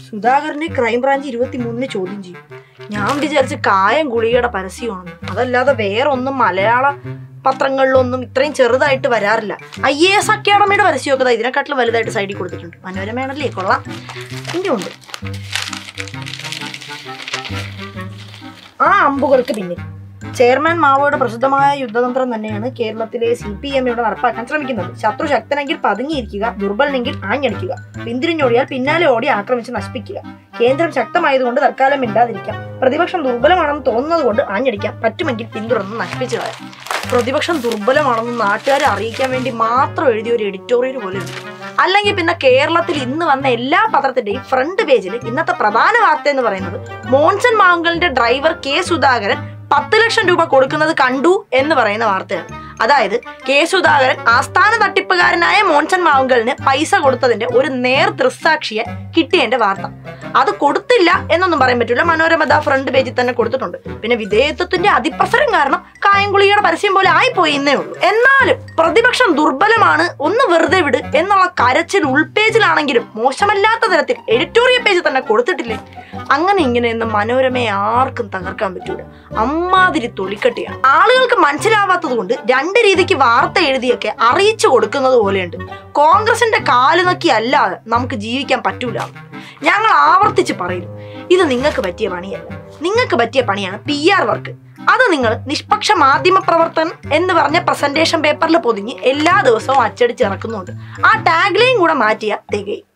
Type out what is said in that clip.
സുധാകരനെ ക്രൈംബ്രാഞ്ച് ഇരുപത്തിമൂന്നിന് ചോദ്യം ചെയ്യും ഞാൻ വിചാരിച്ച് കായം ഗുളികയുടെ പരസ്യമാണെന്ന് അതല്ലാതെ വേറെ ഒന്നും മലയാള പത്രങ്ങളിലൊന്നും ഇത്രയും ചെറുതായിട്ട് വരാറില്ല ഐ എ എസ് അക്കാഡമിയുടെ പരസ്യമൊക്കെ ദാ ഇതിനെക്കാട്ടിലും വലുതായിട്ട് സൈഡിൽ കൊടുത്തിട്ടുണ്ട് മനോരമയാണല്ലേ കൊള്ളാം ഇതിൻ്റെ ഉണ്ട് ആ അമ്പുകൾക്ക് പിന്നിൽ ചെയർമാൻ മാവോയുടെ പ്രസിദ്ധമായ യുദ്ധതന്ത്രം തന്നെയാണ് കേരളത്തിലെ സി പി എം ഇവിടെ നടപ്പാക്കാൻ ശ്രമിക്കുന്നത് ശത്രു ശക്തനെങ്കിൽ പതുങ്ങിയിരിക്കുക ദുർബലനെങ്കിൽ ആഞ്ഞടിക്കുക പിന്തിരിഞ്ഞോടിയാൽ പിന്നാലെ ഓടി ആക്രമിച്ച് നശിപ്പിക്കുക കേന്ദ്രം ശക്തമായതുകൊണ്ട് തൽക്കാലം മിണ്ടാതിരിക്കാം പ്രതിപക്ഷം ദുർബലമാണെന്ന് തോന്നുന്നത് കൊണ്ട് ആഞ്ഞടിക്കാം പറ്റുമെങ്കിൽ പിന്തുടർന്ന് നശിപ്പിച്ചു കളയാം പ്രതിപക്ഷം ദുർബലമാണെന്ന് നാട്ടുകാരെ അറിയിക്കാൻ വേണ്ടി മാത്രം എഴുതിയ ഒരു എഡിറ്റോറിയൽ പോലെ ഉണ്ട് അല്ലെങ്കിൽ പിന്നെ കേരളത്തിൽ ഇന്ന് വന്ന എല്ലാ പത്രത്തിന്റെയും ഫ്രണ്ട് പേജിൽ ഇന്നത്തെ പ്രധാന വാർത്ത എന്ന് പറയുന്നത് മോൺസൺ മാങ്കലിന്റെ ഡ്രൈവർ കെ സുധാകരൻ പത്ത് ലക്ഷം രൂപ കൊടുക്കുന്നത് കണ്ടു എന്ന് പറയുന്ന വാർത്തയാണ് അതായത് കെ സുധാകരൻ ആസ്ഥാന തട്ടിപ്പുകാരനായ മോൺസൺ മാവുങ്കലിന് പൈസ കൊടുത്തതിന്റെ ഒരു നേർ ദൃസാക്ഷിയെ കിട്ടിയതിന്റെ വാർത്ത അത് കൊടുത്തില്ല എന്നൊന്നും പറയാൻ പറ്റില്ല മനോരമ ദാ ഫ്രണ്ട് പേജിൽ തന്നെ കൊടുത്തിട്ടുണ്ട് പിന്നെ വിധേയത്വത്തിന്റെ അതിപ്രസരം കാരണം കായംകുളിയുടെ പരസ്യം പോലെ ആയിപ്പോയി എന്നേ ഉള്ളൂ എന്നാലും പ്രതിപക്ഷം ദുർബലമാണ് ഒന്ന് വെറുതെ വിട് എന്നുള്ള കരച്ചിൽ ഉൾപേജിലാണെങ്കിലും മോശമല്ലാത്ത തരത്തിൽ എഡിറ്റോറിയൽ പേജ് തന്നെ കൊടുത്തിട്ടില്ലേ അങ്ങനെ ഇങ്ങനെയൊന്നും മനോരമയെ ആർക്കും തകർക്കാൻ പറ്റൂല അമ്മാതിരി തൊലിക്കട്ടിയാണ് ആളുകൾക്ക് മനസ്സിലാവാത്തത് കൊണ്ട് രണ്ട് രീതിക്ക് വാർത്ത എഴുതിയൊക്കെ അറിയിച്ചു കൊടുക്കുന്നത് പോലെയുണ്ട് കോൺഗ്രസിന്റെ കാല് നോക്കി അല്ലാതെ നമുക്ക് ജീവിക്കാൻ പറ്റൂല ഞങ്ങൾ ആവർത്തിച്ച് പറയുന്നു ഇത് നിങ്ങൾക്ക് പറ്റിയ പണിയല്ല നിങ്ങൾക്ക് പറ്റിയ പണിയാണ് പി ആർ വർക്ക് അത് നിങ്ങൾ നിഷ്പക്ഷ മാധ്യമ പ്രവർത്തനം എന്ന് പറഞ്ഞ പ്രസന്റേഷൻ പേപ്പറിൽ പൊതിഞ്ഞ് എല്ലാ ദിവസവും അച്ചടിച്ച് ഇറക്കുന്നുണ്ട് ആ ടാഗ് ലൈൻ കൂടെ മാറ്റിയാൽ തികയും